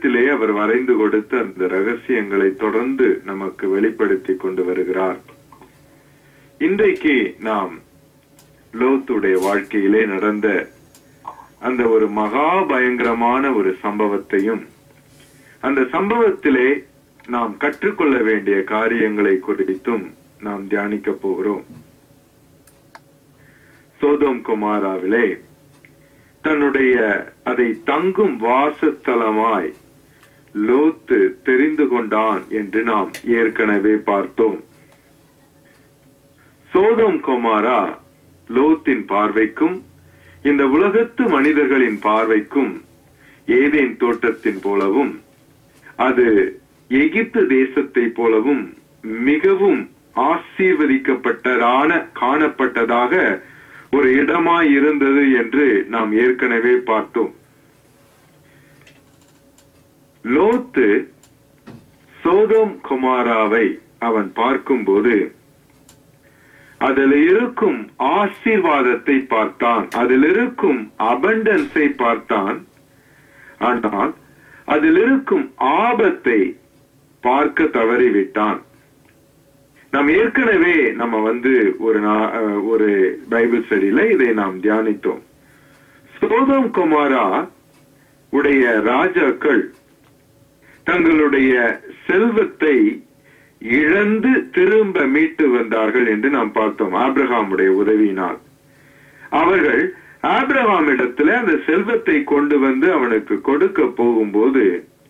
வேதத்திலே அவர் வரைந்து கொடுத்த அந்த ரகசியங்களை தொடர்ந்து நமக்கு வெளிப்படுத்தி கொண்டு வருகிறார் இன்றைக்கு நாம் லோத்துடைய வாழ்க்கையிலே நடந்த அந்த ஒரு மகா பயங்கரமான ஒரு சம்பவத்தையும் அந்த சம்பவத்திலே நாம் கற்றுக்கொள்ள வேண்டிய காரியங்களை குறித்தும் நாம் தியானிக்க போகிறோம் சோதோம் குமாராவிலே தன்னுடைய அதை தங்கும் வாசத்தலமாய் லோத்து தெரிந்து கொண்டான் என்று நாம் ஏற்கனவே பார்த்தோம் சோதோம் குமாரா லோத்தின் பார்வைக்கும் இந்த உலகத்து மனிதர்களின் பார்வைக்கும் ஏதேன் தோட்டத்தின் போலவும் அது எகிப்து தேசத்தை போலவும் மிகவும் ஆசீர்வதிக்கப்பட்டதான காணப்பட்டதாக ஒரு இடமாய் இருந்தது என்று நாம் ஏற்கனவே பார்த்தோம் லோத்து சோதோம் குமாராவை அவன் பார்க்கும்போது அதில் இருக்கும் ஆசீர்வாதத்தை பார்த்தான் அதில் இருக்கும் அபண்டன்ஸை பார்த்தான் ஆனால் அதில் இருக்கும் ஆபத்தை பார்க்க தவறிவிட்டான் நாம் ஏற்கனவே நம்ம வந்து ஒரு நா- அஹ், ஒரு பைபிள் ஸ்டடியில இதை நாம் தியானித்தோம் சோதம் குமாரா உடைய ராஜாக்கள் தங்களுடைய செல்வத்தை இழந்து திரும்ப மீட்டு வந்தார்கள் என்று நாம் பார்த்தோம் ஆபிரகாமுடைய உதவியினால் அவர்கள் ஆபிரகாம் இடத்துல அந்த செல்வத்தை கொண்டு வந்து அவனுக்கு கொடுக்க போகும்போது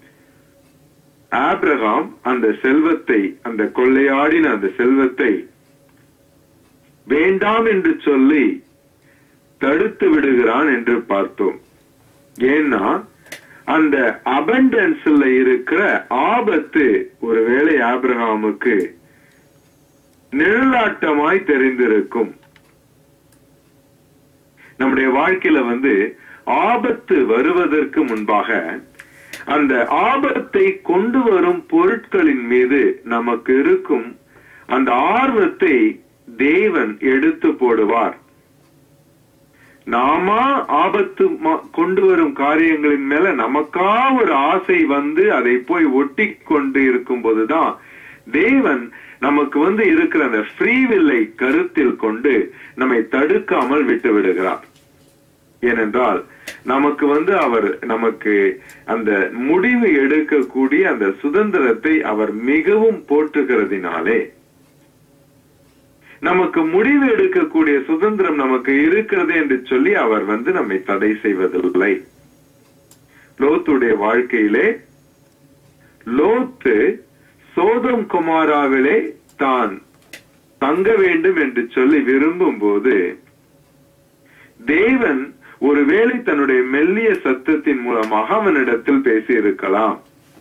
ஆபிரகாம் அந்த செல்வத்தை அந்த கொள்ளையாடின அந்த செல்வத்தை வேண்டாம் என்று சொல்லி தடுத்து விடுகிறான் என்று பார்த்தோம் ஏன்னா அந்த அபண்டன்ஸ்ல இருக்கிற ஆபத்து ஒருவேளை ஆபிரகாமுக்கு நிழலாட்டமாய் தெரிந்திருக்கும் நம்முடைய வாழ்க்கையில வந்து ஆபத்து வருவதற்கு முன்பாக அந்த ஆபத்தை கொண்டு வரும் பொருட்களின் மீது நமக்கு இருக்கும் அந்த ஆர்வத்தை தேவன் எடுத்து போடுவார் நாமா ஆபத்து ம- கொண்டு வரும் காரியங்களின் மேல நமக்கா ஒரு ஆசை வந்து அதை போய் ஒட்டி கொண்டு இருக்கும் போதுதான் தேவன் நமக்கு வந்து இருக்கிற அந்த ஃப்ரீவில்லை கருத்தில் கொண்டு நம்மை தடுக்காமல் விட்டு விடுகிறார் ஏனென்றால் நமக்கு வந்து அவர் நமக்கு அந்த முடிவு எடுக்கக்கூடிய அந்த சுதந்திரத்தை அவர் மிகவும் போற்றுகிறதினாலே நமக்கு முடிவு எடுக்கக்கூடிய சுதந்திரம் நமக்கு இருக்கிறது என்று சொல்லி அவர் வந்து நம்மை தடை செய்வதில்லை லோத்துடைய வாழ்க்கையிலே லோத்து சோதம் குமாராவிலே தான் தங்க வேண்டும் என்று சொல்லி விரும்பும் போது தேவன் ஒருவேளை தன்னுடைய மெல்லிய சத்தத்தின் மூலமாக அவனிடத்தில் பேசியிருக்கலாம்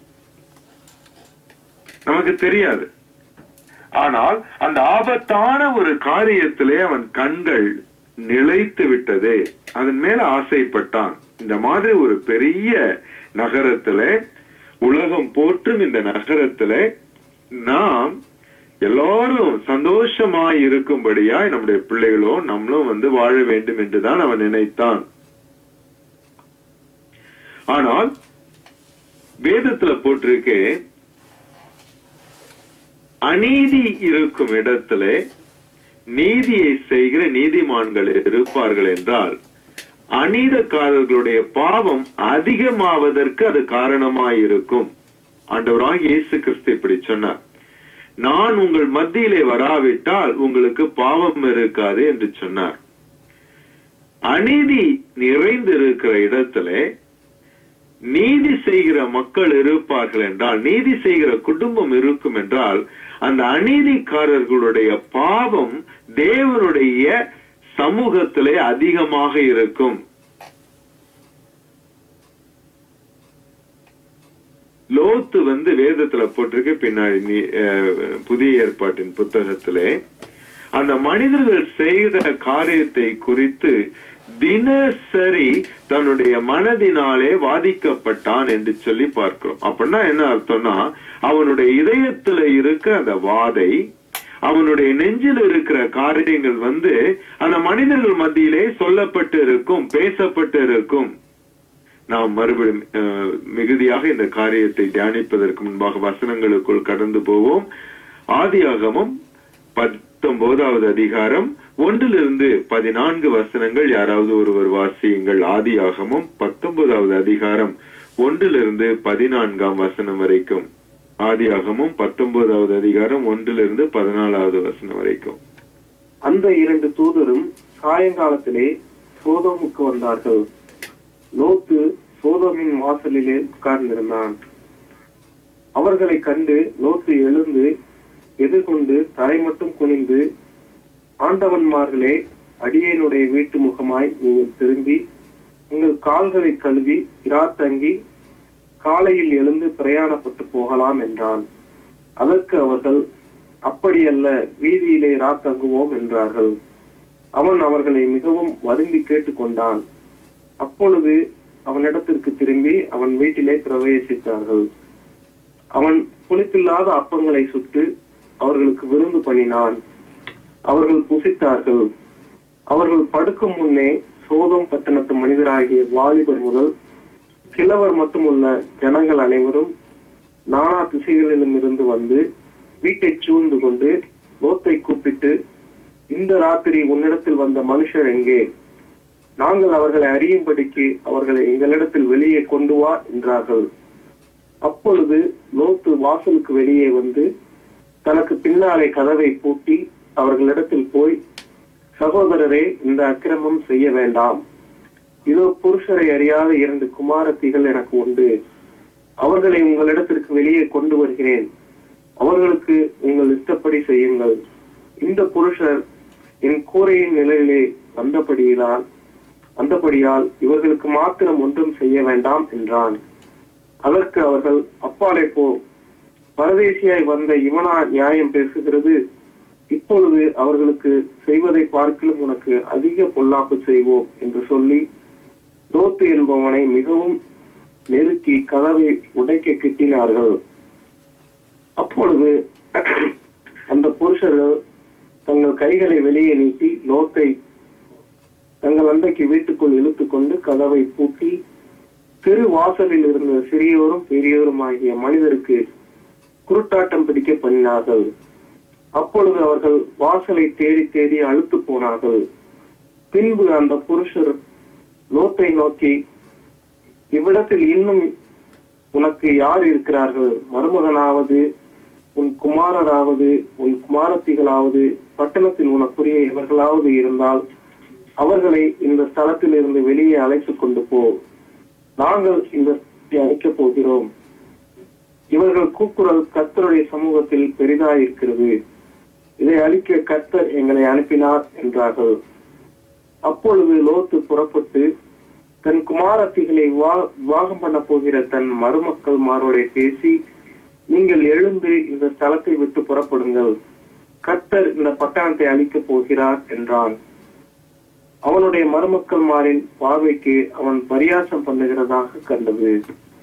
நமக்கு தெரியாது ஆனால் அந்த ஆபத்தான ஒரு காரியத்திலே அவன் கண்கள் நிலைத்து விட்டதே அதன் மேல ஆசைப்பட்டான் இந்த மாதிரி ஒரு பெரிய நகரத்திலே உலகம் போற்றும் இந்த நகரத்திலே நாம் எல்லாரும் சந்தோஷமாய் இருக்கும்படியாய் நம்முடைய பிள்ளைகளும் நம்மளும் வந்து வாழ வேண்டும் என்றுதான் அவன் நினைத்தான் ஆனால் வேதத்துல போட்டிருக்கே அநீதி இருக்கும் இடத்திலே நீதியை செய்கிற நீதிமான்கள் இருப்பார்கள் என்றால் அநீதக்காரர்களுடைய பாவம் அதிகமாவதற்கு அது காரணமாயிருக்கும் ஆண்டவராக இயேசு கிறிஸ்து இப்படி சொன்னார் நான் உங்கள் மத்தியிலே வராவிட்டால் உங்களுக்கு பாவம் இருக்காது என்று சொன்னார் அநீதி நிறைந்திருக்கிற இடத்திலே நீதி செய்கிற மக்கள் இருப்பார்கள் என்றால் நீதி செய்கிற குடும்பம் இருக்கும் என்றால் அந்த அநீதிக்காரர்களுடைய பாவம் தேவனுடைய சமூகத்திலே அதிகமாக இருக்கும் லோத்து வந்து வேதத்துல போட்டிருக்கு பின்னாடி நீ- அஹ், புதிய ஏற்பாட்டின் புத்தகத்திலே அந்த மனிதர்கள் செய்த காரியத்தை குறித்து தினசரி தன்னுடைய மனதினாலே வாதிக்கப்பட்டான் என்று சொல்லி பார்க்கிறோம் அப்படின்னா என்ன அர்த்தம்னா அவனுடைய இதயத்துல இருக்க அந்த வாதை அவனுடைய நெஞ்சில் இருக்கிற காரியங்கள் வந்து அந்த மனிதர்கள் மத்தியிலே சொல்லப்பட்டு இருக்கும் பேசப்பட்டு இருக்கும் நாம் மறுபடியும் அஹ், மிகுதியாக இந்த காரியத்தை தியானிப்பதற்கு முன்பாக வசனங்களுக்குள் கடந்து போவோம் ஆதியாகமம் பத்தொன்பதாவது அதிகாரம் ஒன்றிலிருந்து பதினான்கு வசனங்கள் யாராவது ஒருவர் வாசியுங்கள் ஆதியாகமம் பத்தொன்பதாவது அதிகாரம் ஒன்றிலிருந்து பதினான்காம் வசனம் வரைக்கும் ஆதியாகமம் பத்தொன்பதாவது அதிகாரம் ஒன்றிலிருந்து பதினாலாவது வசனம் வரைக்கும் அந்த இரண்டு தூதரும் சாயங்காலத்திலே சோதோமுக்கு வந்தார்கள் லோத்து சோதோமின் வாசலிலே உட்கார்ந்திருந்தான் அவர்களை கண்டு லோத்து எழுந்து எதிர்கொண்டு தரை மட்டும் குனிந்து ஆண்டவன்மார்களே அடியேனுடைய வீட்டு முகமாய் நீங்கள் திரும்பி உங்கள் கால்களை கழுவி இராத்தங்கி காலையில் எழுந்து பிரயாணப்பட்டு போகலாம் என்றான் அதற்கு அவர்கள் அப்படியல்ல வீதியிலே ராத்தங்குவோம் என்றார்கள் அவன் அவர்களை மிகவும் வருந்தி கேட்டுக்கொண்டான் அப்பொழுது அவனிடத்திற்கு திரும்பி அவன் வீட்டிலே பிரவேசித்தார்கள் அவன் புளிப்பில்லாத அப்பங்களை சுட்டு அவர்களுக்கு விருந்து பண்ணினான் அவர்கள் புசித்தார்கள் அவர்கள் படுக்கும் முன்னே சோதம் பட்டணத்து மனிதராகிய வாலிபர் முதல் கிழவர் மட்டுமுள்ள ஜனங்கள் அனைவரும் நானா திசைகளிலும் இருந்து வந்து வீட்டை சூழ்ந்து கொண்டு லோத்தை கூப்பிட்டு இந்த ராத்திரி உன்னிடத்தில் வந்த மனுஷர் எங்கே நாங்கள் அவர்களை அறியும்படிக்கு அவர்களை எங்களிடத்தில் வெளியே கொண்டு வா என்றார்கள் அப்பொழுது லோத்து வாசலுக்கு வெளியே வந்து தனக்கு பின்னாலே கதவை பூட்டி அவர்களிடத்தில் போய் சகோதரரே இந்த அக்கிரமம் செய்ய வேண்டாம் இதோ புருஷரை அறியாத இரண்டு குமாரத்திகள் எனக்கு உண்டு அவர்களை உங்களிடத்திற்கு வெளியே கொண்டு வருகிறேன் அவர்களுக்கு உங்கள் இஷ்டப்படி செய்யுங்கள் இந்த புருஷர் என் கூரையின் நிலையிலே வந்தபடியினால் அந்தபடியால் இவர்களுக்கு மாத்திரம் ஒன்றும் செய்ய வேண்டாம் என்றான் அதற்கு அவர்கள் அப்பாலே போ பரதேசியாய் வந்த இவனா நியாயம் பேசுகிறது இப்பொழுது அவர்களுக்கு செய்வதை பார்க்கிலும் உனக்கு அதிக பொல்லாப்பு செய்வோம் என்று சொல்லி லோத்து என்பவனை மிகவும் நெருக்கி கதவை உடைக்க கிட்டினார்கள் அப்பொழுது அந்த புருஷர்கள் தங்கள் கைகளை வெளியே நீட்டி லோத்தை தங்கள் அண்டைக்கு வீட்டுக்குள் இழுத்துக் கொண்டு கதவை பூட்டி தெரு வாசலில் இருந்த சிறியோரும் பெரியோரும் ஆகிய மனிதருக்கு குருட்டாட்டம் பிடிக்க பண்ணினார்கள் அப்பொழுது அவர்கள் வாசலை தேடி தேடி அழுத்து போனார்கள் பின்பு அந்த புருஷர் லோத்தை நோக்கி இவ்விடத்தில் இன்னும் உனக்கு யார் இருக்கிறார்கள் மருமகனாவது உன் குமாரராவது உன் குமாரத்திகளாவது பட்டணத்தில் உனக்குரிய இவர்களாவது இருந்தால் அவர்களை இந்த ஸ்தலத்தில் இருந்து வெளியே அழைத்துக் கொண்டு போ நாங்கள் இந்த அழைக்கப் போகிறோம் இவர்கள் கூக்குரல் கர்த்தருடைய சமூகத்தில் பெரிதாயிருக்கிறது இதை அழிக்க கர்த்தர் எங்களை அனுப்பினார் என்றார்கள் அப்பொழுது லோத்து புறப்பட்டு தன் குமாரத்திகளை வா- விவாகம் பண்ண போகிற தன் மருமக்கள் மாரோட பேசி நீங்கள் எழுந்து இந்த ஸ்தலத்தை விட்டு புறப்படுங்கள் கர்த்தர் இந்த பட்டணத்தை அழிக்கப் போகிறார் என்றான் அவனுடைய மருமக்கள் மாரின் பார்வைக்கு அவன் பரியாசம் பண்ணுகிறதாக கண்டது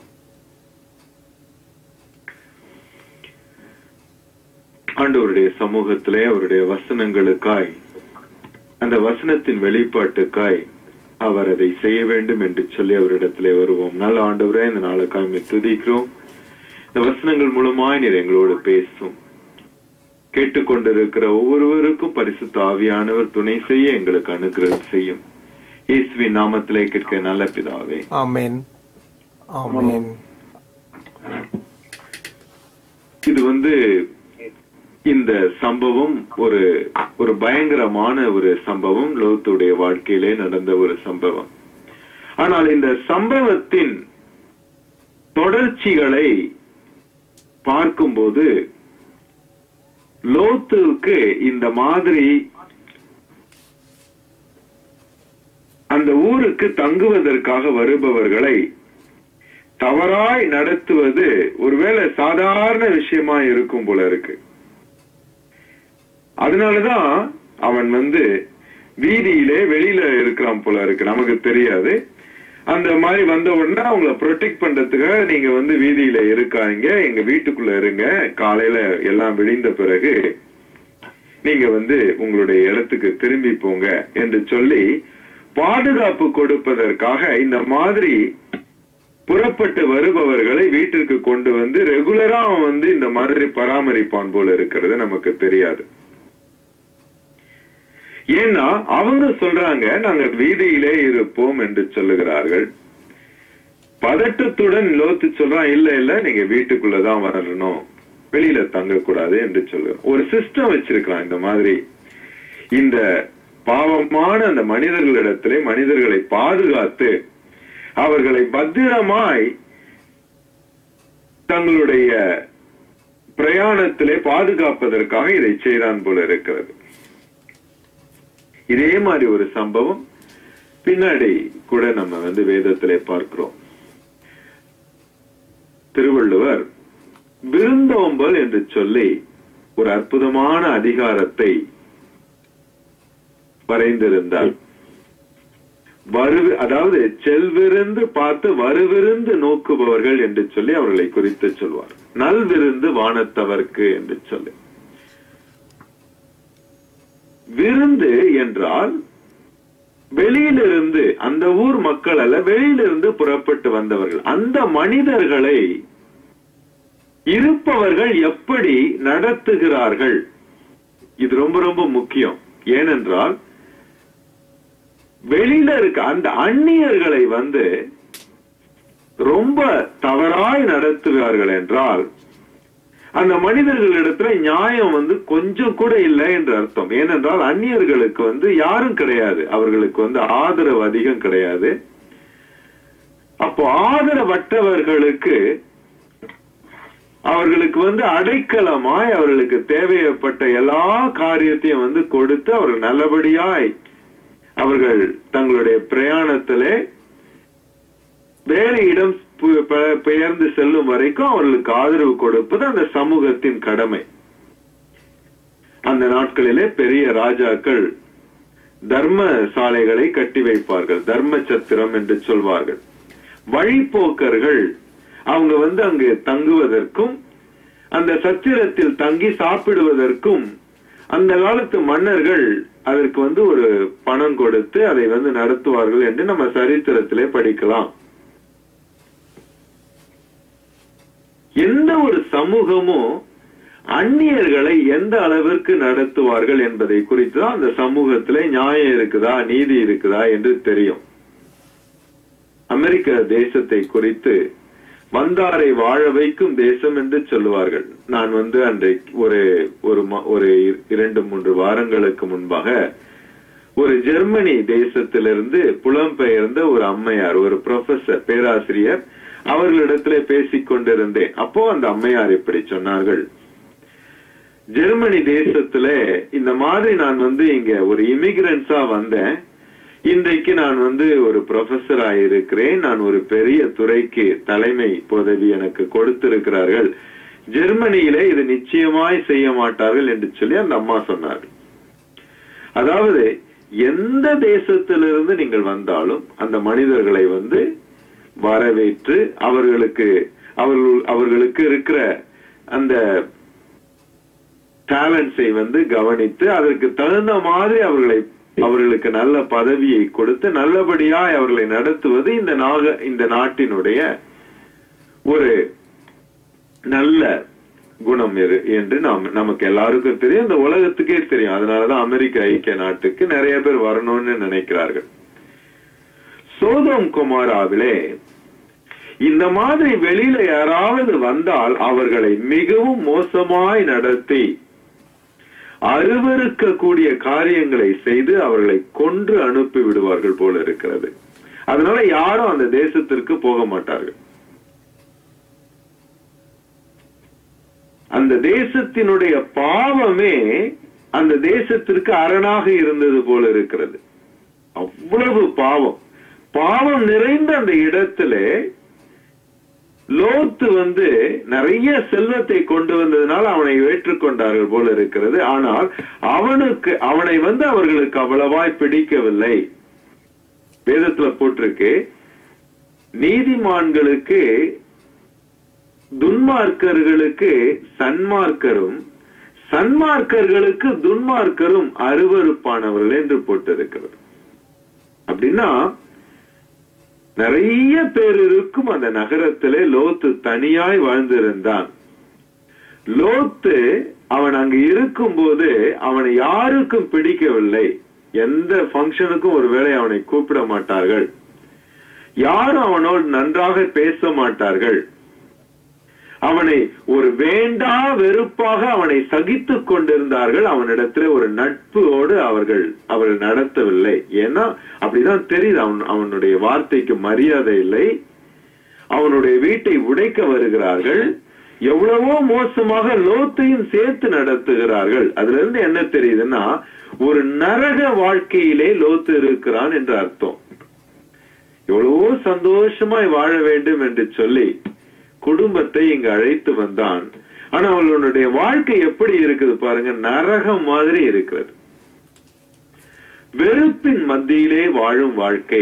ஆண்டவருடைய சமூகத்திலே அவருடைய வசனங்களுக்காய் அந்த வசனத்தின் வெளிப்பாட்டுக்காய் அவர் அதை செய்ய வேண்டும் என்று சொல்லி அவரிடத்திலே வருவோம் நல்ல ஆண்டவரே இந்த நாளுக்காய் உம்மை துதிக்கிறோம் இந்த வசனங்கள் மூலமாய் நீர் எங்களோடு பேசும் கேட்டுக்கொண்டிருக்கிற ஒவ்வொருவருக்கும் பரிசுத்த ஆவியானவர் துணை செய்ய எங்களுக்கு அனுகிரகம் செய்யும் இயேசுவின் நாமத்திலே கேட்க நல்ல பிதாவே ஆமென் ஆமென் இது வந்து இந்த சம்பவம் ஒரு ஒரு பயங்கரமான ஒரு சம்பவம் லோத்துடைய வாழ்க்கையிலே நடந்த ஒரு சம்பவம் ஆனால் இந்த சம்பவத்தின் தொடர்ச்சிகளை பார்க்கும்போது லோத்துவுக்கு இந்த மாதிரி அந்த ஊருக்கு தங்குவதற்காக வருபவர்களை தவறாய் நடத்துவது ஒருவேளை சாதாரண விஷயமா இருக்கும் போல இருக்கு அதனாலதான் அவன் வந்து வீதியிலே வெளியில இருக்கிறான் போல இருக்கு நமக்கு தெரியாது அந்த மாதிரி வந்த உடனே அவங்கள ப்ரொடெக்ட் பண்றதுக்காக நீங்க வந்து வீதியில இருக்காங்க எங்க வீட்டுக்குள்ள இருங்க காலையில எல்லாம் விழிந்த பிறகு நீங்க வந்து உங்களுடைய இடத்துக்கு திரும்பி போங்க என்று சொல்லி பாதுகாப்பு கொடுப்பதற்காக இந்த மாதிரி புறப்பட்டு வருபவர்களை வீட்டிற்கு கொண்டு வந்து ரெகுலரா அவன் வந்து இந்த மாதிரி பராமரிப்பான் போல இருக்கிறது நமக்கு தெரியாது ஏன்னா அவங்க சொல்றாங்க நாங்க வீதியிலே இருப்போம் என்று சொல்லுகிறார்கள் பதட்டத்துடன் லோத்து சொல்றான் இல்ல இல்ல நீங்க வீட்டுக்குள்ளதான் வரணும் வெளியில தங்கக்கூடாது என்று சொல்லுறோம் ஒரு சிஸ்டம் வச்சிருக்கலாம் இந்த மாதிரி இந்த பாவமான அந்த மனிதர்களிடத்திலே மனிதர்களை பாதுகாத்து அவர்களை பத்திரமாய் தங்களுடைய பிரயாணத்திலே பாதுகாப்பதற்காக இதை செய்தான் போல இருக்கிறது இதே மாதிரி ஒரு சம்பவம் பின்னாடி கூட நம்ம வந்து வேதத்திலே பார்க்கிறோம் திருவள்ளுவர் விருந்தோம்பல் என்று சொல்லி ஒரு அற்புதமான அதிகாரத்தை வரைந்திருந்தார் வரு அதாவது செல்விருந்து பார்த்து வருவிருந்து நோக்குபவர்கள் என்று சொல்லி அவர்களை குறித்து சொல்வார் நல்விருந்து வானத்தவர்க்கு என்று சொல்லி விருந்து என்றால் வெளியிலிருந்து அந்த ஊர் மக்கள் அல்ல வெளியிலிருந்து புறப்பட்டு வந்தவர்கள் அந்த மனிதர்களை இருப்பவர்கள் எப்படி நடத்துகிறார்கள் இது ரொம்ப ரொம்ப முக்கியம் ஏனென்றால் வெளியில இருக்க அந்த அந்நியர்களை வந்து ரொம்ப தவறாய் நடத்துவார்கள் என்றால் அந்த மனிதர்களிடத்துல நியாயம் வந்து கொஞ்சம் கூட இல்லை என்று அர்த்தம் ஏனென்றால் அந்நியர்களுக்கு வந்து யாரும் கிடையாது அவர்களுக்கு வந்து ஆதரவு அதிகம் கிடையாது அப்போ ஆதரவற்றவர்களுக்கு அவர்களுக்கு வந்து அடைக்கலமாய் அவர்களுக்கு தேவைப்பட்ட எல்லா காரியத்தையும் வந்து கொடுத்து அவர்கள் நல்லபடியாய் அவர்கள் தங்களுடைய பிரயாணத்திலே வேறு இடம் பு- பெ- பெயர்ந்து செல்லும் வரைக்கும் அவர்களுக்கு ஆதரவு கொடுப்பது அந்த சமூகத்தின் கடமை அந்த நாட்களிலே பெரிய ராஜாக்கள் தர்ம சாலைகளை கட்டி வைப்பார்கள் தர்ம சத்திரம் என்று சொல்வார்கள் வழிப்போக்கர்கள் அவங்க வந்து அங்கு தங்குவதற்கும் அந்த சத்திரத்தில் தங்கி சாப்பிடுவதற்கும் அந்த காலத்து மன்னர்கள் அதற்கு வந்து ஒரு பணம் கொடுத்து அதை வந்து நடத்துவார்கள் என்று நம்ம சரித்திரத்திலே படிக்கலாம் எந்த ஒரு சமூகமும் அந்நியர்களை எந்த அளவிற்கு நடத்துவார்கள் என்பதை குறித்து தான் அந்த சமூகத்திலே நியாயம் இருக்குதா நீதி இருக்குதா என்று தெரியும் அமெரிக்க தேசத்தை குறித்து வந்தாரை வாழ வைக்கும் தேசம் என்று சொல்லுவார்கள் நான் வந்து அன்றைக்கு ஒரு ஒரு ம- ஒரு இ- இரண்டு மூன்று வாரங்களுக்கு முன்பாக ஒரு ஜெர்மனி தேசத்திலிருந்து புலம்பெயர்ந்த ஒரு அம்மையார் ஒரு ப்ரொஃபசர் பேராசிரியர் அவர்களிடத்திலே பேசிக் கொண்டிருந்தேன் அப்போ அந்த அம்மையார் இப்படி சொன்னார்கள் ஜெர்மனி தேசத்துல இந்த மாதிரி நான் வந்து இங்க ஒரு இமிகிரன்ஸா வந்தேன் இன்றைக்கு நான் வந்து ஒரு ப்ரொஃபஸர் ஆயிருக்கிறேன் நான் ஒரு பெரிய துறைக்கு தலைமை பதவி எனக்கு கொடுத்திருக்கிறார்கள் ஜெர்மனியிலே இது நிச்சயமாய் செய்ய மாட்டார்கள் என்று சொல்லி அந்த அம்மா சொன்னார்கள் அதாவது எந்த தேசத்திலிருந்து நீங்கள் வந்தாலும் அந்த மனிதர்களை வந்து வரவேற்று அவர்களுக்கு அவர்கள் அவர்களுக்கு இருக்கிற அந்த டேலண்ட்ஸை வந்து கவனித்து அதற்கு தகுந்த மாதிரி அவர்களை அவர்களுக்கு நல்ல பதவியை கொடுத்து நல்லபடியாய் அவர்களை நடத்துவது இந்த நாக இந்த நாட்டினுடைய ஒரு நல்ல குணம் எது என்று நாம் நமக்கு எல்லாருக்கும் தெரியும் இந்த உலகத்துக்கே தெரியும் அதனாலதான் அமெரிக்க ஐக்கிய நாட்டுக்கு நிறைய பேர் வரணும்னு நினைக்கிறார்கள் சோதோம் குமாராவிலே இந்த மாதிரி வெளியில யாராவது வந்தால் அவர்களை மிகவும் மோசமாய் நடத்தி அருவருக்கக்கூடிய காரியங்களை செய்து அவர்களை கொன்று அனுப்பி விடுவார்கள் போல இருக்கிறது அதனால யாரும் அந்த தேசத்திற்கு போக மாட்டார்கள் அந்த தேசத்தினுடைய பாவமே அந்த தேசத்திற்கு அரணாக இருந்தது போல இருக்கிறது அவ்வளவு பாவம் பாவம் நிறைந்த அந்த இடத்துல லோத்து வந்து நிறைய செல்வத்தை கொண்டு வந்ததுனால அவனை ஏற்றுக்கொண்டார்கள் போல இருக்கிறது ஆனால் அவனுக்கு அவனை வந்து அவர்களுக்கு அவ்வளவாய் பிடிக்கவில்லை வேதத்துல போட்டிருக்கு நீதிமான்களுக்கு துன்மார்க்கர்களுக்கு சன்மார்க்கரும் சன்மார்க்கர்களுக்கு துன்மார்க்கரும் அருவருப்பானவர்கள் என்று போட்டிருக்கிறது அப்படின்னா நிறைய பேர் இருக்கும் அந்த நகரத்திலே லோத்து தனியாய் வாழ்ந்திருந்தான் லோத்து அவன் அங்கு இருக்கும்போது அவனை யாருக்கும் பிடிக்கவில்லை எந்த ஃபங்க்ஷனுக்கும் ஒருவேளை அவனை கூப்பிட மாட்டார்கள் யாரும் அவனோடு நன்றாக பேச மாட்டார்கள் அவனை ஒரு வேண்டா வெறுப்பாக அவனை சகித்துக் கொண்டிருந்தார்கள் அவனிடத்துல ஒரு நட்போடு அவர்கள் அவர்கள் நடத்தவில்லை ஏன்னா அப்படிதான் தெரியுது அவன் அவனுடைய வார்த்தைக்கு மரியாதை இல்லை அவனுடைய வீட்டை உடைக்க வருகிறார்கள் எவ்வளவோ மோசமாக லோத்தையும் சேர்த்து நடத்துகிறார்கள் அதுல இருந்து என்ன தெரியுதுன்னா ஒரு நரக வாழ்க்கையிலே லோத்து இருக்கிறான் என்று அர்த்தம் எவ்வளவோ சந்தோஷமாய் வாழ வேண்டும் என்று சொல்லி குடும்பத்தை இங்கு அழைத்து வந்தான் ஆனா அவளுடைய வாழ்க்கை எப்படி இருக்குது பாருங்க நரகம் மாதிரி இருக்கிறது வெறுப்பின் மத்தியிலே வாழும் வாழ்க்கை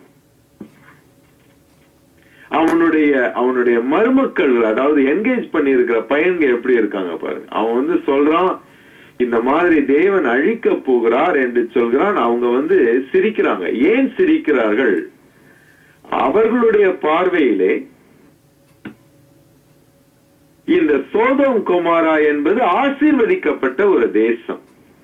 அவனுடைய அவனுடைய மருமக்கள் அதாவது என்கேஜ் பண்ணி இருக்கிற பையன்க எப்படி இருக்காங்க பாருங்க அவன் வந்து சொல்றான் இந்த மாதிரி தேவன் அழிக்க போகிறார் என்று சொல்கிறான் அவங்க வந்து சிரிக்கிறாங்க ஏன் சிரிக்கிறார்கள் அவர்களுடைய பார்வையிலே இந்த சோதம் குமாரா என்பது ஆசீர்வதிக்கப்பட்ட ஒரு தேசம்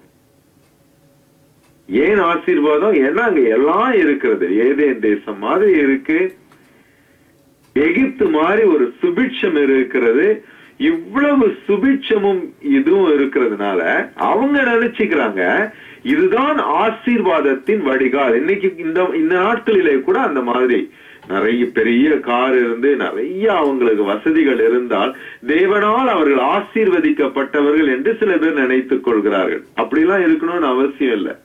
ஏன் ஆசீர்வாதம் ஏன்னா அங்க எல்லாம் இருக்கிறது ஏதேன் தேசம் மாதிரி இருக்கு எகிப்து மாதிரி ஒரு சுபிட்சம் இருக்கிறது இவ்வளவு சுபிட்சமும் இதுவும் இருக்கிறதுனால அவங்க நினைச்சுக்கிறாங்க இதுதான் ஆசீர்வாதத்தின் வடிகால் இன்னைக்கு இந்த இந்த நாட்களிலே கூட அந்த மாதிரி நிறைய பெரிய கார் இருந்து நிறைய அவங்களுக்கு வசதிகள் இருந்தால் தேவனால் அவர்கள் ஆசீர்வதிக்கப்பட்டவர்கள் என்று சில பேர் நினைத்துக் கொள்கிறார்கள் அப்படிலாம் இருக்கணும்னு அவசியம் இல்லை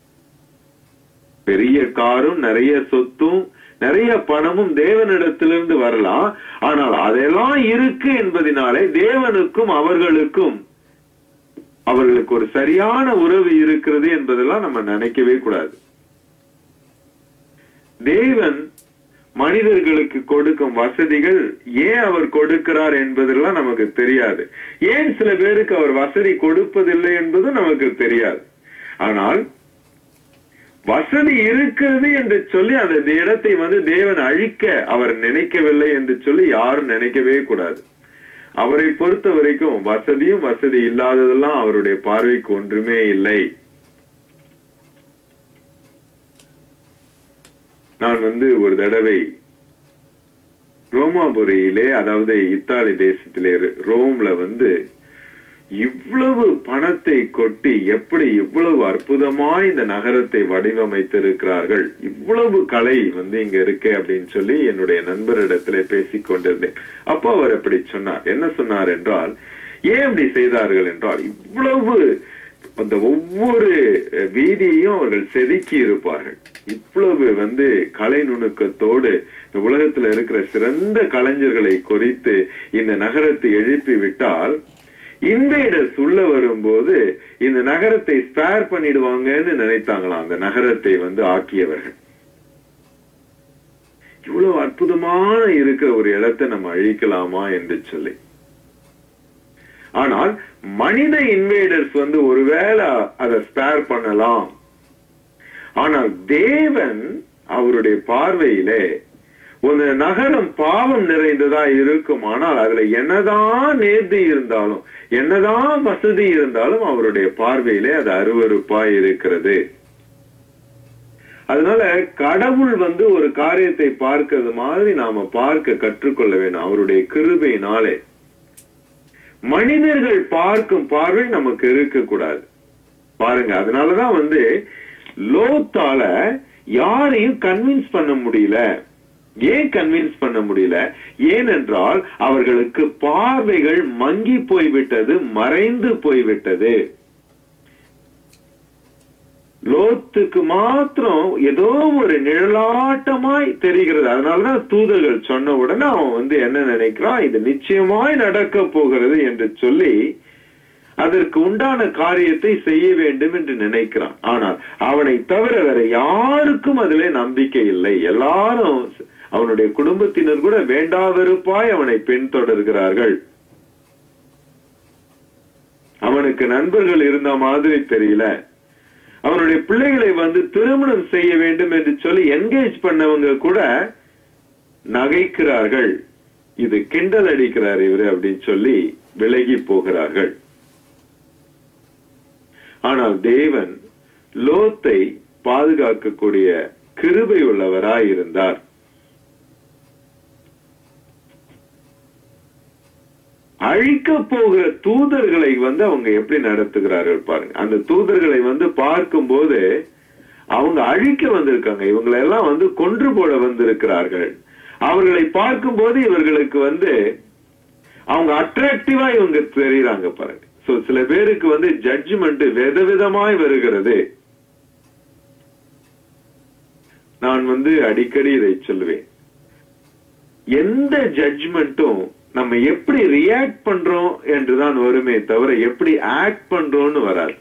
பெரிய காரும் நிறைய சொத்தும் நிறைய பணமும் தேவனிடத்திலிருந்து வரலாம் ஆனால் அதெல்லாம் இருக்கு என்பதனாலே தேவனுக்கும் அவர்களுக்கும் அவர்களுக்கு ஒரு சரியான உறவு இருக்கிறது என்பதெல்லாம் நம்ம நினைக்கவே கூடாது தேவன் மனிதர்களுக்கு கொடுக்கும் வசதிகள் ஏன் அவர் கொடுக்கிறார் என்பதெல்லாம் நமக்கு தெரியாது ஏன் சில பேருக்கு அவர் வசதி கொடுப்பதில்லை என்பதும் நமக்கு தெரியாது ஆனால் வசதி இருக்கிறது என்று சொல்லி அந்த இடத்தை வந்து தேவன் அழிக்க அவர் நினைக்கவில்லை என்று சொல்லி யாரும் நினைக்கவே கூடாது அவரை பொறுத்த வரைக்கும் வசதியும் வசதி இல்லாததெல்லாம் அவருடைய பார்வைக்கு ஒன்றுமே இல்லை நான் வந்து ஒரு தடவை ரோமாபுரியிலே அதாவது இத்தாலி தேசத்திலே ரோம்ல வந்து இவ்வளவு பணத்தை கொட்டி எப்படி இவ்வளவு அற்புதமாய் இந்த நகரத்தை வடிவமைத்திருக்கிறார்கள் இவ்வளவு கலை வந்து இங்க இருக்கு அப்படின்னு சொல்லி என்னுடைய நண்பரிடத்துல பேசிக் கொண்டிருந்தேன் அப்போ அவர் அப்படி சொன்னார் என்ன சொன்னார் என்றால் ஏன் அப்படி செய்தார்கள் என்றால் இவ்வளவு அந்த ஒவ்வொரு வீதியையும் அவர்கள் செதுக்கி இருப்பார்கள் இவ்வளவு வந்து கலை நுணுக்கத்தோடு இந்த உலகத்துல இருக்கிற சிறந்த கலைஞர்களை குறித்து இந்த நகரத்தை எழுப்பி விட்டால் இன்வேடர்ஸ் உள்ள வரும்போது இந்த நகரத்தை ஸ்பேர் பண்ணிடுவாங்கன்னு நினைத்தாங்களாம் அந்த நகரத்தை வந்து ஆக்கியவர்கள் இவ்வளவு அற்புதமான இருக்கிற ஒரு இடத்தை நம்ம அழிக்கலாமா என்று சொல்லி ஆனால் மனித இன்வேடர்ஸ் வந்து ஒருவேளை அதை ஸ்பேர் பண்ணலாம் ஆனால் தேவன் அவருடைய பார்வையிலே ஒரு நகரம் பாவம் நிறைந்ததா இருக்கும் ஆனால் அதுல என்னதான் நேர்த்தி இருந்தாலும் என்னதான் வசதி இருந்தாலும் அவருடைய பார்வையிலே அது அருவறுப்பாய் இருக்கிறது அதனால கடவுள் வந்து ஒரு காரியத்தை பார்க்கிறது மாதிரி நாம பார்க்க கற்றுக்கொள்ள வேணும் அவருடைய கிருபையினாலே மனிதர்கள் பார்க்கும் பார்வை நமக்கு இருக்க கூடாது பாருங்க அதனாலதான் வந்து லோத்தால யாரையும் கன்வின்ஸ் பண்ண முடியல ஏன் கன்வின்ஸ் பண்ண முடியல ஏனென்றால் அவர்களுக்கு பார்வைகள் மங்கி போய்விட்டது மறைந்து போய்விட்டது லோத்துக்கு மாத்திரம் ஏதோ ஒரு நிழலாட்டமாய் தெரிகிறது அதனாலதான் தூதர்கள் சொன்ன உடனே அவன் வந்து என்ன நினைக்கிறான் இது நிச்சயமாய் நடக்க போகிறது என்று சொல்லி அதற்கு உண்டான காரியத்தை செய்ய வேண்டும் என்று நினைக்கிறான் ஆனால் அவனை தவிர வேற யாருக்கும் அதிலே நம்பிக்கை இல்லை எல்லாரும் அவனுடைய குடும்பத்தினர் கூட வேண்டாவெறுப்பாய் அவனை பின்தொடர்கிறார்கள் அவனுக்கு நண்பர்கள் இருந்த மாதிரி தெரியல அவனுடைய பிள்ளைகளை வந்து திருமணம் செய்ய வேண்டும் என்று சொல்லி என்கேஜ் பண்ணவங்க கூட நகைக்கிறார்கள் இது கிண்டல் அடிக்கிறார் இவரு அப்படின்னு சொல்லி விலகி போகிறார்கள் ஆனால் தேவன் லோத்தை பாதுகாக்கக்கூடிய கிருபை உள்ளவராய் இருந்தார் அழிக்க போகிற தூதர்களை வந்து அவங்க எப்படி நடத்துகிறார்கள் பாருங்க அந்த தூதர்களை வந்து பார்க்கும்போது அவங்க அழிக்க வந்திருக்காங்க இவங்களை எல்லாம் வந்து கொன்று போட வந்திருக்கிறார்கள் அவர்களை பார்க்கும்போது இவர்களுக்கு வந்து அவங்க அட்ராக்டிவா இவங்க தெரியுறாங்க பாருங்க சோ சில பேருக்கு வந்து ஜட்ஜ்மெண்ட் விதவிதமாய் வருகிறது நான் வந்து அடிக்கடி இதை சொல்லுவேன் எந்த ஜட்ஜ்மெண்ட்டும் நம்ம எப்படி ரியாக்ட் பண்றோம் என்றுதான் வருமே தவிர எப்படி ஆக்ட் பண்றோம்னு வராது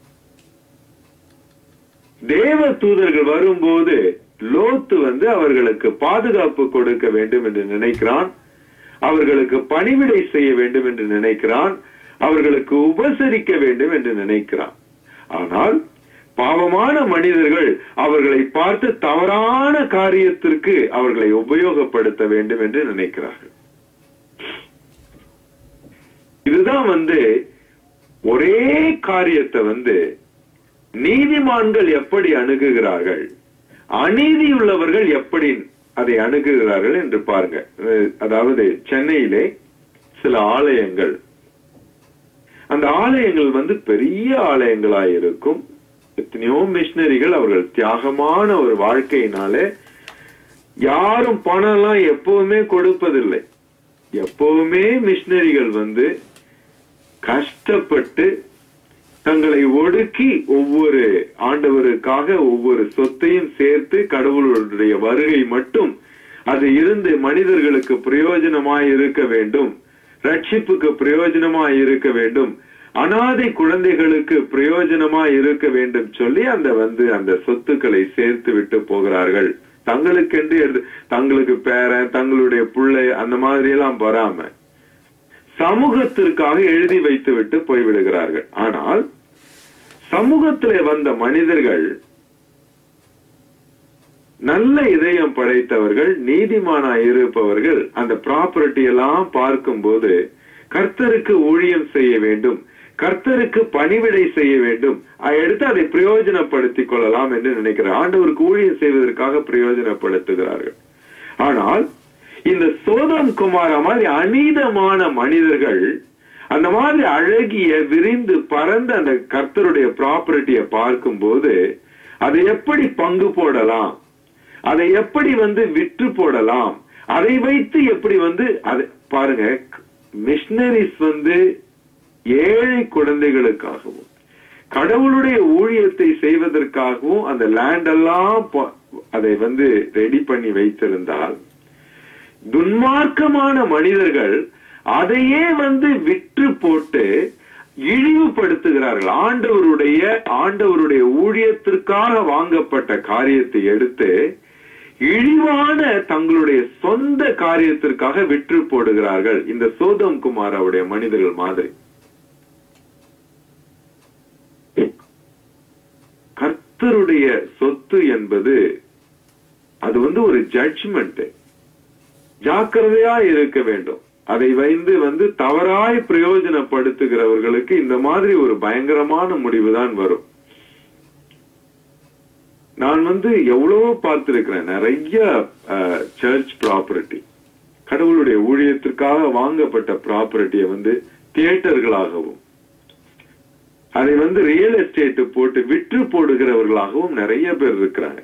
தேவ தூதர்கள் வரும்போது லோத்து வந்து அவர்களுக்கு பாதுகாப்பு கொடுக்க வேண்டும் என்று நினைக்கிறான் அவர்களுக்கு பணிவிடை செய்ய வேண்டும் என்று நினைக்கிறான் அவர்களுக்கு உபசரிக்க வேண்டும் என்று நினைக்கிறான் ஆனால் பாவமான மனிதர்கள் அவர்களை பார்த்து தவறான காரியத்திற்கு அவர்களை உபயோகப்படுத்த வேண்டும் என்று நினைக்கிறார்கள் இதுதான் வந்து ஒரே காரியத்தை வந்து நீதிமான்கள் எப்படி அணுகுகிறார்கள் அநீதியுள்ளவர்கள் எப்படி அதை அணுகுகிறார்கள் என்று பாருங்க அஹ் அதாவது சென்னையிலே சில ஆலயங்கள் அந்த ஆலயங்கள் வந்து பெரிய ஆலயங்களாய் இருக்கும் எத்தனையோ மிஷினரிகள் அவர்கள் தியாகமான ஒரு வாழ்க்கையினாலே யாரும் பணம் எல்லாம் எப்பவுமே கொடுப்பதில்லை எப்பவுமே மிஷினரிகள் வந்து கஷ்டப்பட்டு தங்களை ஒடுக்கி ஒவ்வொரு ஆண்டவருக்காக ஒவ்வொரு சொத்தையும் சேர்த்து கடவுளுடைய வருகை மட்டும் அது இருந்து மனிதர்களுக்கு பிரயோஜனமாய் இருக்க வேண்டும் ரட்சிப்புக்கு பிரயோஜனமாய் இருக்க வேண்டும் அனாதை குழந்தைகளுக்கு பிரயோஜனமாய் இருக்க வேண்டும் சொல்லி அந்த வந்து அந்த சொத்துக்களை சேர்த்து விட்டு போகிறார்கள் தங்களுக்கென்று எடுத்து- தங்களுக்கு பேரன் தங்களுடைய பிள்ளை அந்த மாதிரி எல்லாம் வராம சமூகத்திற்காக எழுதி வைத்து விட்டு போய்விடுகிறார்கள் ஆனால் சமூகத்திலே வந்த மனிதர்கள் நல்ல இதயம் படைத்தவர்கள் நீதிமானாய் இருப்பவர்கள் அந்த ப்ராப்பர்ட்டி எல்லாம் பார்க்கும்போது கர்த்தருக்கு ஊழியம் செய்ய வேண்டும் கர்த்தருக்கு பணிவிடை செய்ய வேண்டும் அதை எடுத்து அதை பிரயோஜனப்படுத்திக் கொள்ளலாம் என்று நினைக்கிறார் ஆண்டவருக்கு ஊழியம் செய்வதற்காக பிரயோஜனப்படுத்துகிறார்கள் ஆனால் இந்த சோதம் குமார மாதிரி அநீதமான மனிதர்கள் அந்த மாதிரி அழகிய விரிந்து பறந்த அந்த கர்த்தருடைய ப்ராப்பர்ட்டியை பார்க்கும்போது அதை எப்படி பங்கு போடலாம் அதை எப்படி வந்து விற்று போடலாம் அதை வைத்து எப்படி வந்து அது பாருங்க மிஷினரிஸ் வந்து ஏழை குழந்தைகளுக்காகவும் கடவுளுடைய ஊழியத்தை செய்வதற்காகவும் அந்த லேண்ட் எல்லாம் ப- அதை வந்து ரெடி பண்ணி வைத்திருந்தால் துன்மார்க்கமான மனிதர்கள் அதையே வந்து விற்று போட்டு இழிவுபடுத்துகிறார்கள் ஆண்டவருடைய ஆண்டவருடைய ஊழியத்திற்காக வாங்கப்பட்ட காரியத்தை எடுத்து இழிவான தங்களுடைய சொந்த காரியத்திற்காக விற்று போடுகிறார்கள் இந்த சோதம் குமார் அவருடைய மனிதர்கள் மாதிரி கர்த்தருடைய சொத்து என்பது அது வந்து ஒரு ஜட்ஜ்மெண்ட் ஜாக்கிரதையா இருக்க வேண்டும் அதை வைந்து வந்து தவறாய் பிரயோஜனப்படுத்துகிறவர்களுக்கு இந்த மாதிரி ஒரு பயங்கரமான முடிவுதான் வரும் நான் வந்து எவ்வளவோ பார்த்திருக்கிறேன் நிறைய சர்ச் ப்ராப்பர்ட்டி கடவுளுடைய ஊழியத்திற்காக வாங்கப்பட்ட ப்ராப்பர்ட்டியை வந்து தியேட்டர்களாகவும் அதை வந்து ரியல் எஸ்டேட் போட்டு விற்று போடுகிறவர்களாகவும் நிறைய பேர் இருக்கிறாங்க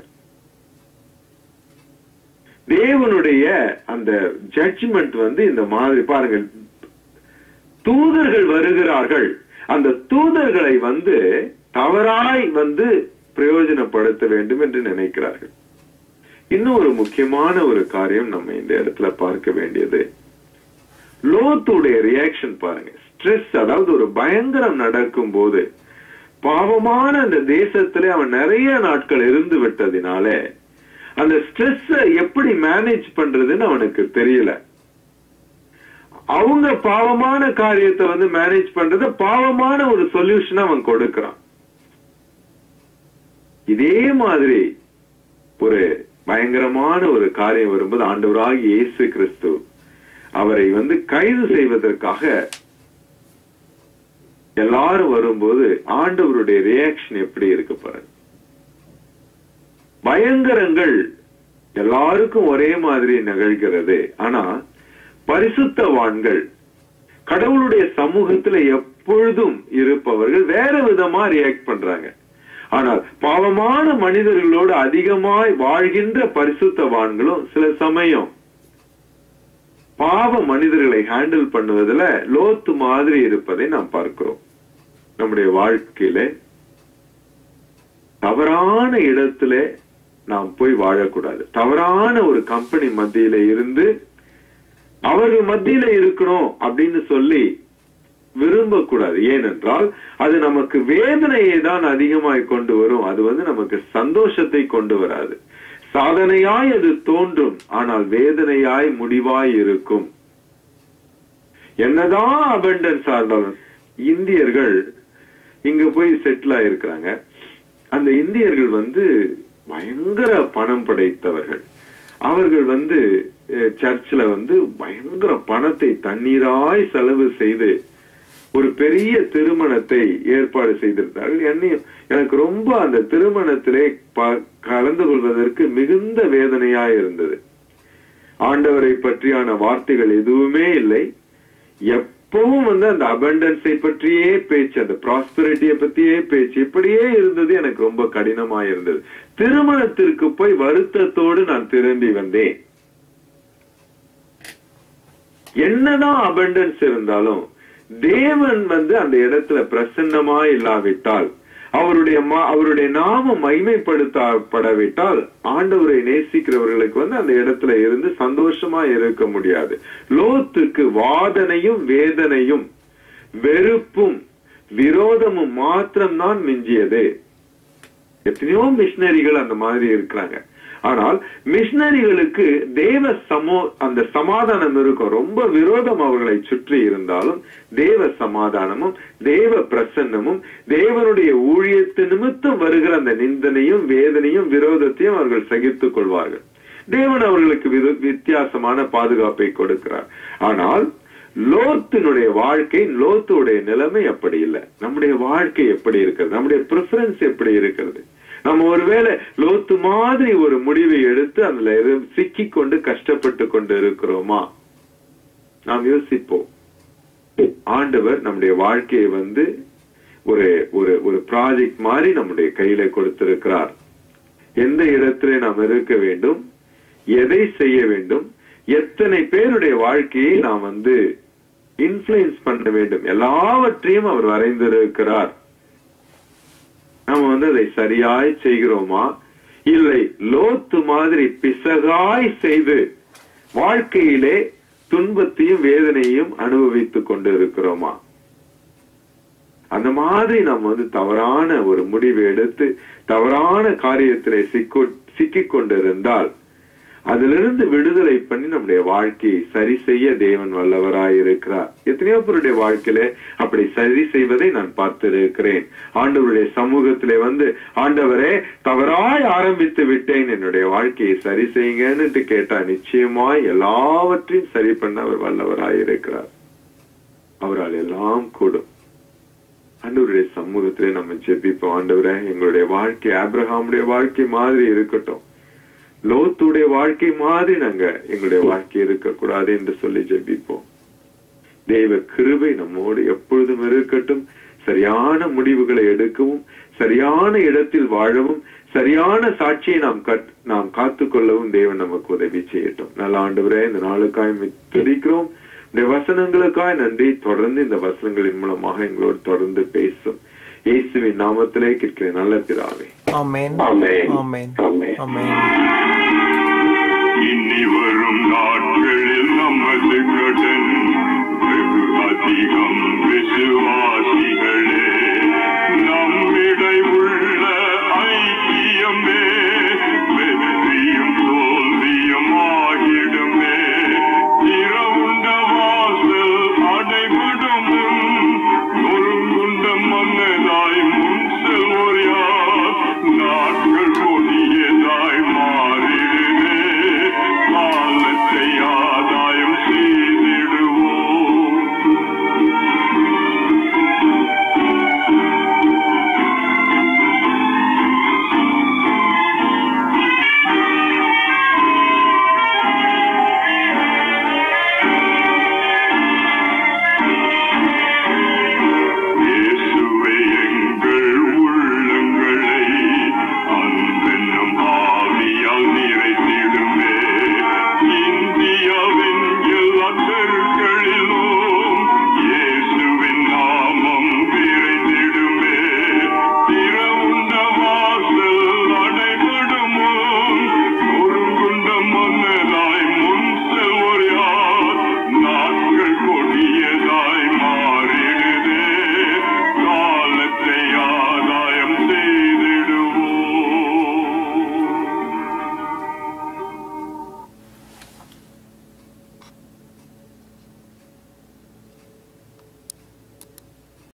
தேவனுடைய அந்த ஜட்ஜ்மெண்ட் வந்து இந்த மாதிரி பாருங்க தூதர்கள் வருகிறார்கள் அந்த தூதர்களை வந்து தவறாய் வந்து பிரயோஜனப்படுத்த வேண்டும் என்று நினைக்கிறார்கள் இன்னும் ஒரு முக்கியமான ஒரு காரியம் நம்ம இந்த இடத்துல பார்க்க வேண்டியது லோத்துடைய ரியாக்ஷன் பாருங்க ஸ்ட்ரெஸ் அதாவது ஒரு பயங்கரம் நடக்கும் போது பாவமான அந்த தேசத்திலே அவன் நிறைய நாட்கள் இருந்து விட்டதினாலே அந்த ஸ்ட்ரெஸ் எப்படி மேனேஜ் பண்றதுன்னு அவனுக்கு தெரியல அவங்க பாவமான காரியத்தை வந்து மேனேஜ் பண்றத பாவமான ஒரு சொல்யூஷன் அவன் கொடுக்கிறான் இதே மாதிரி ஒரு பயங்கரமான ஒரு காரியம் வரும்போது ஆண்டவராகி இயேசு கிறிஸ்து அவரை வந்து கைது செய்வதற்காக எல்லாரும் வரும்போது ஆண்டவருடைய ரியாக்ஷன் எப்படி இருக்கு பாருங்க பயங்கரங்கள் எல்லாருக்கும் ஒரே மாதிரி நிகழ்கிறது ஆனா பரிசுத்தவான்கள் கடவுளுடைய சமூகத்துல எப்பொழுதும் இருப்பவர்கள் வேற விதமா ரியாக்ட் பண்றாங்க ஆனால் பாவமான மனிதர்களோடு அதிகமாய் வாழ்கின்ற பரிசுத்தவான்களும் சில சமயம் பாவ மனிதர்களை ஹேண்டில் பண்ணுவதுல லோத்து மாதிரி இருப்பதை நாம் பார்க்கிறோம் நம்முடைய வாழ்க்கையில தவறான இடத்துல நாம் போய் வாழக்கூடாது தவறான ஒரு கம்பெனி மத்தியில இருந்து அவர்கள் மத்தியில இருக்கணும் அப்படின்னு சொல்லி விரும்பக்கூடாது ஏனென்றால் அது நமக்கு வேதனையை தான் அதிகமாய் கொண்டு வரும் அது வந்து நமக்கு சந்தோஷத்தை கொண்டு வராது சாதனையாய் அது தோன்றும் ஆனால் வேதனையாய் முடிவாய் இருக்கும் என்னதான் அபண்டன்ஸ் இருந்தாலும் இந்தியர்கள் இங்க போய் செட்டில் ஆயிருக்கிறாங்க அந்த இந்தியர்கள் வந்து பயங்கர பணம் படைத்தவர்கள் அவர்கள் வந்து சர்ச்சில் வந்து பயங்கர பணத்தை தண்ணீராய் செலவு செய்து ஒரு பெரிய திருமணத்தை ஏற்பாடு செய்திருந்தார்கள் என்னையும் எனக்கு ரொம்ப அந்த திருமணத்திலே கலந்து கொள்வதற்கு மிகுந்த வேதனையா இருந்தது ஆண்டவரை பற்றியான வார்த்தைகள் எதுவுமே இல்லை எப்பவும் வந்து அந்த அபண்டன்ஸை பற்றியே பேச்சு அந்த ப்ராஸ்பரிட்டியை பத்தியே பேச்சு இப்படியே இருந்தது எனக்கு ரொம்ப கடினமா இருந்தது திருமணத்திற்கு போய் வருத்தத்தோடு நான் திரும்பி வந்தேன் என்னதான் அபண்டன்ஸ் இருந்தாலும் தேவன் வந்து அந்த இடத்துல பிரசன்னமா இல்லாவிட்டால் அவருடைய அவருடைய நாமம் மைமைப்படுத்தப்படவிட்டால் ஆண்டவரை நேசிக்கிறவர்களுக்கு வந்து அந்த இடத்துல இருந்து சந்தோஷமா இருக்க முடியாது லோத்துக்கு வாதனையும் வேதனையும் வெறுப்பும் விரோதமும் மாத்திரம்தான் மிஞ்சியது எத்தனையோ மிஷினரிகள் அந்த மாதிரி இருக்கிறாங்க ஆனால் மிஷினரிகளுக்கு தேவ சமோ அந்த சமாதானம் இருக்கும் ரொம்ப விரோதம் அவர்களை சுற்றி இருந்தாலும் தேவ சமாதானமும் தேவ பிரசன்னமும் தேவனுடைய ஊழியத்து நிமித்தம் வருகிற அந்த நிந்தனையும் வேதனையும் விரோதத்தையும் அவர்கள் சகித்துக் கொள்வார்கள் தேவன் அவர்களுக்கு வித்தியாசமான பாதுகாப்பை கொடுக்கிறார் ஆனால் லோத்தினுடைய வாழ்க்கை லோத்துடைய நிலைமை அப்படி இல்லை நம்முடைய வாழ்க்கை எப்படி இருக்கிறது நம்முடைய ப்ரிஃபரன்ஸ் எப்படி இருக்கிறது நம்ம ஒருவேளை லோத்து மாதிரி ஒரு முடிவை எடுத்து அதுல சிக்கி கொண்டு கஷ்டப்பட்டு கொண்டு இருக்கிறோமா நாம் யோசிப்போம் ஆண்டவர் நம்முடைய வாழ்க்கையை வந்து ஒரு ஒரு ஒரு ப்ராஜெக்ட் மாதிரி நம்முடைய கையில கொடுத்திருக்கிறார் எந்த இடத்துல நாம் இருக்க வேண்டும் எதை செய்ய வேண்டும் எத்தனை பேருடைய வாழ்க்கையை நாம் வந்து இன்ஃபுளுன்ஸ் பண்ண வேண்டும் எல்லாவற்றையும் அவர் வரைந்திருக்கிறார் நம்ம வந்து அதை சரியாய் செய்கிறோமா இல்லை லோத்து மாதிரி பிசகாய் செய்து வாழ்க்கையிலே துன்பத்தையும் வேதனையும் அனுபவித்துக் கொண்டு இருக்கிறோமா அந்த மாதிரி நம்ம வந்து தவறான ஒரு முடிவு எடுத்து தவறான காரியத்திலே சிக்கோ சிக்கிக் கொண்டிருந்தால் அதிலிருந்து விடுதலை பண்ணி நம்முடைய வாழ்க்கையை சரி செய்ய தேவன் வல்லவராய் இருக்கிறார் எத்தனையோ பேருடைய வாழ்க்கையில அப்படி சரி செய்வதை நான் பார்த்திருக்கிறேன் ஆண்டவருடைய சமூகத்திலே வந்து ஆண்டவரே தவறாய் ஆரம்பித்து விட்டேன் என்னுடைய வாழ்க்கையை சரி செய்யுங்கன்னு கேட்டா நிச்சயமாய் எல்லாவற்றையும் சரி பண்ண அவர் வல்லவராய் இருக்கிறார் அவரால் எல்லாம் கூடும் ஆண்டவருடைய சமூகத்திலே நம்ம ஜெபிப்போம் ஆண்டவரே எங்களுடைய வாழ்க்கை ஆப்ரஹாமுடைய வாழ்க்கை மாதிரி இருக்கட்டும் லோத்துடைய வாழ்க்கை மாதிரி நாங்க எங்களுடைய வாழ்க்கை இருக்கக்கூடாது என்று சொல்லி ஜெபிப்போம் தெய்வ கிருபை நம்மோடு எப்பொழுதும் இருக்கட்டும் சரியான முடிவுகளை எடுக்கவும் சரியான இடத்தில் வாழவும் சரியான சாட்சியை நாம் கட் நாம் காத்துக்கொள்ளவும் தேவன் நமக்கு உதவி செய்யட்டும் நல்ல ஆண்டவரே இந்த நாளுக்காய் துதிக்கிறோம் இந்த வசனங்களுக்காய் நன்றி தொடர்ந்து இந்த வசனங்களின் மூலமாக எங்களோடு தொடர்ந்து பேசும் இயேசுவின் நாமத்திலே கேட்கிறேன் நல்ல பிதாவே ஆமென் ஆமென். ஆமென் ஆமென். ஆமென் இனி வரும் நாட்களில் நமது கடன் வெகு அதிகம் விசுவாசிகளே